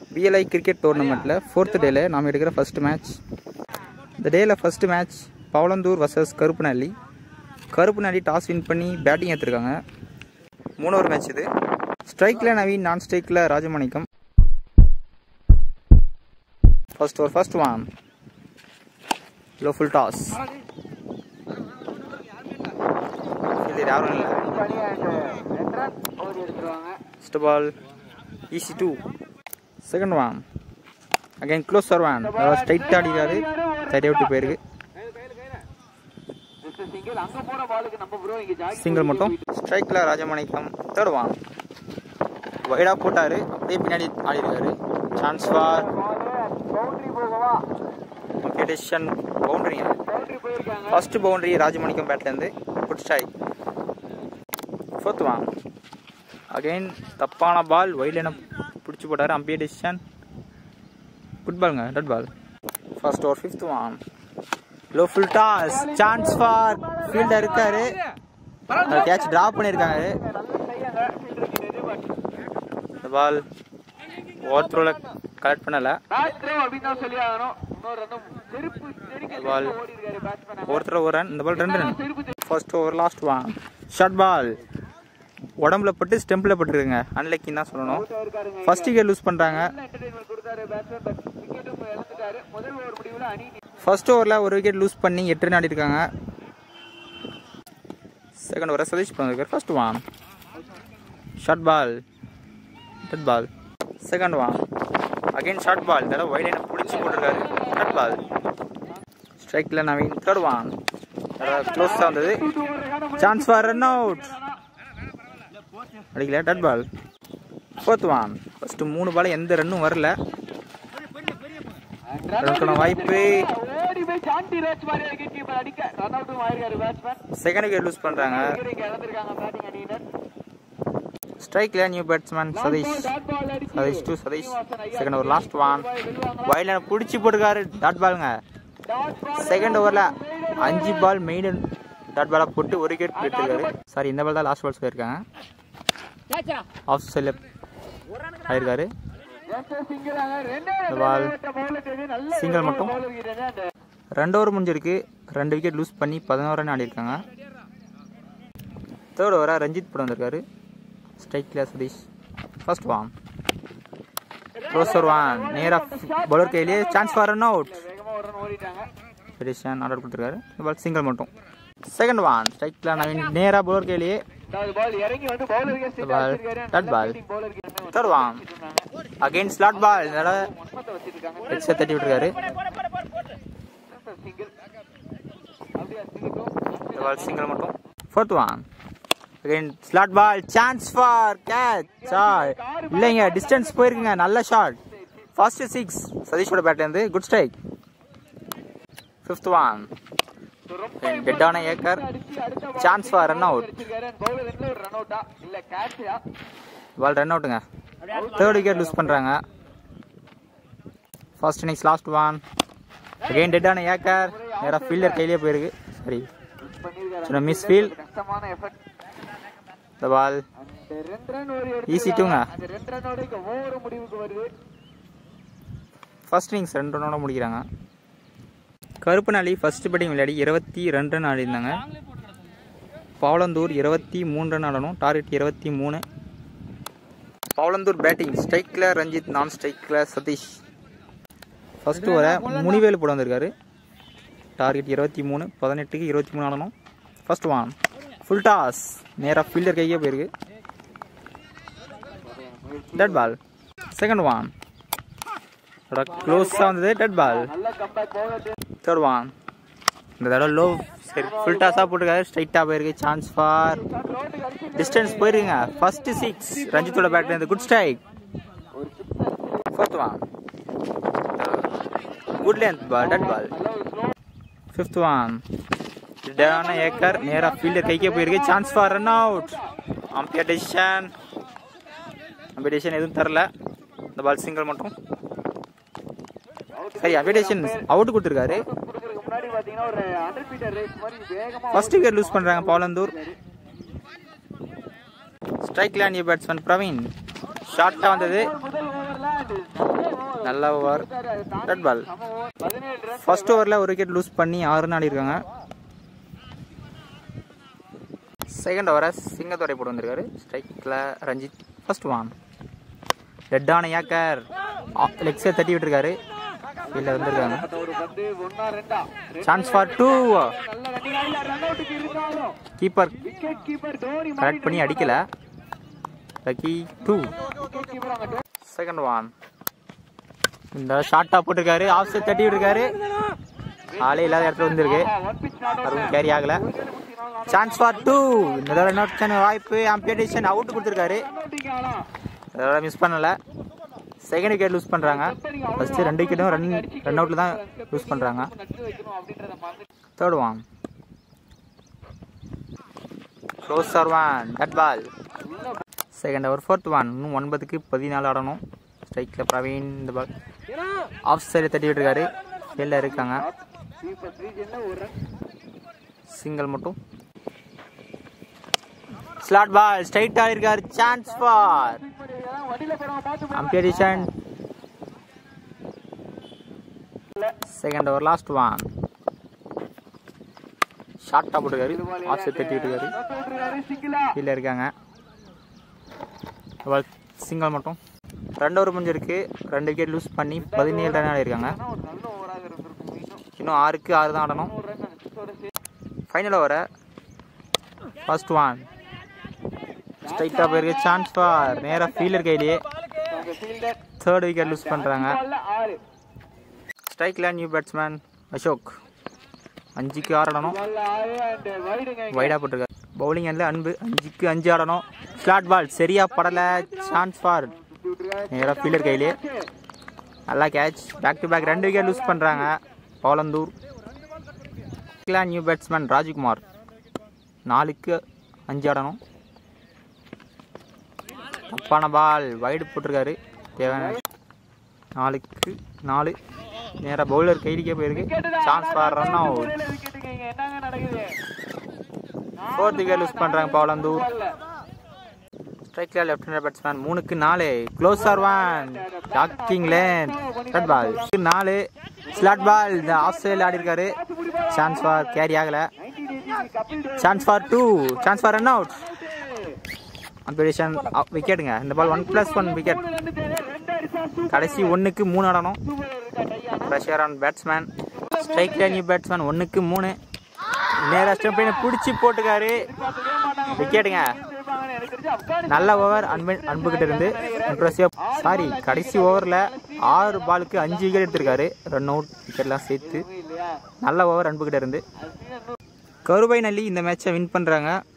PLI cricket டோர்னமெண்ட்டில் fourth டேல நாம் எடுக்கிற ஃபர்ஸ்ட் மேட்ச் இந்த டேயில் first match Pavalanthur versus Karuppunalli Karuppunalli toss win பண்ணி பேட்டிங் எடுத்திருக்காங்க மூணாவது மேட்ச் இது ஸ்ட்ரைக்கில் நவீன் நான் ஸ்ட்ரைக்கில் Rajamanickam first over first one low full toss இது யாரும் இல்லை first ball easy two second one again closer one straight ஆடிக்காரு சைடை விட்டு போயிருக்கு சிங்கிள் மட்டும் ஸ்ட்ரைக்கில் ராஜமாணிக்கம் தேர்ட் ஒன் வைடாக போட்டார் அப்படியே பின்னாடி ஆடி இருக்காரு சான்ஸ் ஃபார் ஓகே டெசிஷன் பவுண்டரிங்க ஃபர்ஸ்ட் பவுண்டரி ராஜமாணிக்கம் பேட்லேருந்து good strike fourth one again தப்பான பால் வைலின பிடிச்சி போட்டார் அம்பையர் டெசிஷன் குட் பால்ங்க dot ball first over fifth one low full toss chance for fielder இருக்காரு கேட்ச் டிராப் பண்ணியிருக்காங்க இந்த பால் ஓவர் த்ரோல கலெக்ட் பண்ணல பால் ஓவர் த்ரோ ஒரு ரன் இந்த பால் ரெண்டு run first over last one short ball உடம்புல பட்டு ஸ்டெம்பில் பட்டுருக்குங்க அன்லக்கின்னு தான் சொல்லணும் ஃபர்ஸ்ட் விக்கெட் லூஸ் பண்ணுறாங்க ஃபர்ஸ்ட் ஓவரில் ஒரு விக்கெட் லூஸ் பண்ணி எட்டு ரன் ஆடி இருக்காங்க செகண்ட் ஓவரை சதீஷ் பண்ணிருக்காரு first one short ball dead ball second one again short ball இந்த தடவை வைலைனை பிடிச்சி போட்டிருக்காரு டட் பால் ஸ்ட்ரைக்கில் நவீன் தேர்ட் ஒன் க்ளோஸ் தான் வந்தது சான்ஸ் ஃபார் ரன் அவுட் அடிக்கல dot ball fourth one first மூணு பால் எந்த ரன்னும் வரல ரன்க்கான வாய்ப்பு செகண்ட் விக்கெட் லூஸ் பண்ணுறாங்க ஸ்ட்ரைக்ல new batsman Sathish Sathish two Sathish second over last one wide பிடிச்சி போட்டிருக்காரு டாட் பாலுங்க செகண்ட் ஓவரில் அஞ்சு பால் மெயின் டாட் பாலாக போட்டு ஒரு விக்கெட் எடுத்துருக்காரு சாரி இந்த பால் தான் லாஸ்ட் பால் சொல்லியிருக்காங்க ஆஃப் சைடில் ஆயிருக்காரு இந்த பால் சிங்கிள் மட்டும் ரெண்டு ஓவர் முடிஞ்சிருக்கு ரெண்டு விக்கெட் லூஸ் பண்ணி பதினோரு ரன் ஆடிருக்காங்க தேர்ட் ஓவராக ரஞ்சித் படம் வந்திருக்காரு ஸ்ட்ரைக்கில் Sathish first one closer one நேராக பவுலர் கையிலேயே chance for run out petition order கொடுத்துருக்காரு இந்த பால் சிங்கிள் மட்டும் செகண்ட் வான் ஸ்ட்ரைக்கில் நவீன் நேராக பவுலர் கையிலேயே ball dot ball third one again slot ball இதனால ஹெட்ஸை தட்டி விட்டுருக்காரு இந்த பால் சிங்கிள் மட்டும் fourth one again slot ball chance for catch இல்லைங்க டிஸ்டன்ஸ் போயிருக்குங்க நல்ல ஷாட் ஃபர்ஸ்ட் சிக்ஸ் சதீஷோட பேட்லேருந்து குட் ஸ்ட்ரைக் ஃபிஃப்த் ஒன் டெட்டான ஏக்கர் chance for run out ball run அவுட்டுங்க தேர்ட் விக்கெட் லூஸ் பண்ணுறாங்க first innings last one again டெட்டான ஏக்கர் நேராக ஃபீல்டர் கையிலேயே போயிருக்கு சரி சின்ன மிஸ் ஃபீல் இந்த பால் ஈஸி டூங்க ஃபர்ஸ்ட் இன்னிங்ஸ் ரெண்டு ரன்னோட முடிக்கிறாங்க கருப்பு நாளி ஃபர்ஸ்ட் பேட்டிங் விளையாடி இருபத்தி ரெண்டு ரன் ஆடிருந்தாங்க பவளந்தூர் இருபத்தி மூணு ரன் ஆடணும் டார்கெட் இருபத்தி மூணு பவளந்தூர் பேட்டிங் ஸ்ட்ரைக்கில் ரஞ்சித் நான் ஸ்ட்ரைக்கில் சதீஷ் ஃபர்ஸ்ட் வர முனிவேலு போட வந்திருக்காரு டார்கெட் இருபத்தி மூணு பதினெட்டுக்கு இருபத்தி மூணு ஆடணும் ஃபர்ஸ்ட் ஒன் ஃபுல் டாஸ் நேராக ஃபீல்டர் கையே போயிருக்கு டெட் பால் செகண்ட் ஒன் க்ளோஸாக வந்தது டெட் பால் தேர்ட் ஒன் இந்த தடவை லோ சரி ஃபுல் டாஸாக போட்டிருக்காரு ஸ்ட்ரைட்டாக போயிருக்கு சான்ஸ் ஃபார் டிஸ்டன்ஸ் போயிருக்குங்க ஃபர்ஸ்ட் சிக்ஸ் ரஞ்சித்தோட பேட்ல இருந்து good strike fourth one good length ball dead ball fifth one டேன ஏக்கர் நேராக ஃபீல்டர் கைக்கே போயிருக்கு chance for run out umpire decision umpire decision எதுவும் தரல இந்த பால் சிங்கிள் மட்டும் சரி அம்பியர் டெசிஷன் அவுட் கொடுத்துருக்காரு ஃபர்ஸ்ட் விக்கெட் லூஸ் பண்ணுறாங்க பாலந்தூர் ஸ்ட்ரைக்ல நியூ பேட்ஸ்மேன் பிரவீன் ஷார்ட்டாக வந்தது நல்ல ஓவர் ரெட் பால் ஃபர்ஸ்ட் ஓவரில் ஒரு விக்கெட் லூஸ் பண்ணி ஆறு நாள் இருக்காங்க செகண்ட் ஓவரை சிங்கத்துறை போட்டு வந்திருக்காரு ஸ்ட்ரைக்கில் ரஞ்சித் ஃபர்ஸ்ட் ஒன் ரெட்டான ஏக்கர் லெக் சைட் தட்டி விட்டுருக்காரு கீழே வந்திருக்காங்க chance for two keeper correct பண்ணி அடிக்கல லக்கி டூ செகண்ட் ஒன் இந்த ஷார்ட்டாக போட்டிருக்காரு ஆஃப் சைட் தட்டி விட்டுருக்காரு ஆளே இல்லாத இடத்துல வந்திருக்கு அதுவும் கேரி ஆகல சான்ஸ் ஃபார் டூ இந்த தடவை இன்னொரு வாய்ப்பு அம்பியடேஷன் அவுட் கொடுத்துருக்காரு அதோட மிஸ் பண்ணல செகண்ட் விக்கெட் லூஸ் பண்ணுறாங்க ஃபஸ்ட்டு ரெண்டு விக்கெட்டும் ரன் ரன் அவுட்டில் தான் லூஸ் பண்ணுறாங்க third one close or one dot ball second over fourth one இன்னும் ஒன்பதுக்கு பதினாலு ஆடணும் ஸ்ட்ரைக்கில் பிரவீன் இந்த பால் ஆஃப் சைடில் தட்டி விட்டுருக்காரு வெளில இருக்காங்க சிங்கிள் மட்டும் ஸ்லாட் பால் ஸ்ட்ரைட்டாக இருக்கார் சான்ஸ் ஃபார் அம்பியடிஷன் செகண்ட் ஓவர் லாஸ்ட் ஒன் ஷார்ட்டாக போட்டுருக்காரு ஆஃப் சைட் தட்டி விட்டுருக்காரு கீழே இருக்காங்க சிங்கிள் மட்டும் ரெண்டு ஓவர் முடிஞ்சிருக்கு ரெண்டு விக்கெட் லூஸ் பண்ணி பதினேழு ரன் ஆடிருக்காங்க இன்னும் ஆறுக்கு ஆறு தான் ஆடணும் ஃபைனல் ஓவரை ஃபர்ஸ்ட் ஒன் ஸ்ட்ரைட்டாக போயிருக்கு சான்ஸ் ஃபார் நேராக ஃபீல்டர் கையிலேயே தேர்ட் விக்கெட் லூஸ் பண்ணுறாங்க ஸ்ட்ரைக்கில் நியூ பேட்ஸ்மேன் அசோக் அஞ்சுக்கு ஆறு ஆடணும் வைடாக போட்டிருக்காரு பவுலிங் ஹேண்டில் அன்பு அஞ்சுக்கு அஞ்சு ஆடணும் ஸ்லாட் பால் சரியா படலை சான்ஸ் ஃபார் நேராக ஃபீல்டர் கையிலே நல்லா கேட்ச் பேக் டு பேக் ரெண்டு விக்கெட் லூஸ் பண்ணுறாங்க பவலந்தூர் நியூ பேட்ஸ்மேன் ராஜ்குமார் நாலுக்கு அஞ்சு ஆடணும் தப்பான பால் வைடு போட்டிருக்காரு தேவையான நாலுக்கு நாலு நேராக பவுலர் கைடிக்கே போயிருக்கு chance for run out fourth wicket loose பண்ணுறாங்க பவலந்தூர் ஸ்ட்ரைக்கில் லெஃப்ட் ஹேண்டர் பேட்ஸ்மேன் மூணுக்கு நாலு க்ளோஸ் ஆர் ஒன் டாக்கிங் லேன் ரெட் பால் நாலு ஸ்லாட் பால் இந்த ஆஃப் சைடில் ஆடி இருக்காரு சான்ஸ் ஃபார் கேரி ஆகல chance for two chance for run out அம்பேடிஷன் விக்கெட்டுங்க இந்த ball one plus one wicket கடைசி ஒன்றுக்கு மூணு ஆடணும் ப்ரெஷர் ஆன் பேட்ஸ்மேன் ஸ்ட்ரைக்கில் நியூ பேட்ஸ்மேன் ஒன்றுக்கு மூணு நேராக ஸ்டெம்பினை பிடிச்சி போட்டுக்காரு விக்கெட்டுங்க நல்ல ஓவர் அன்பு அன்புகிட்ட இருந்து இம்ப்ரெசிவ் சாரி கடைசி ஓவரில் ஆறு பாலுக்கு அஞ்சு விக்கெட் எடுத்திருக்காரு ரன் அவுட் விக்கெட்லாம் சேர்த்து நல்ல ஓவர் அன்புகிட்ட இருந்து கருவை நல்லி இந்த மேட்சை வின் பண்ணுறாங்க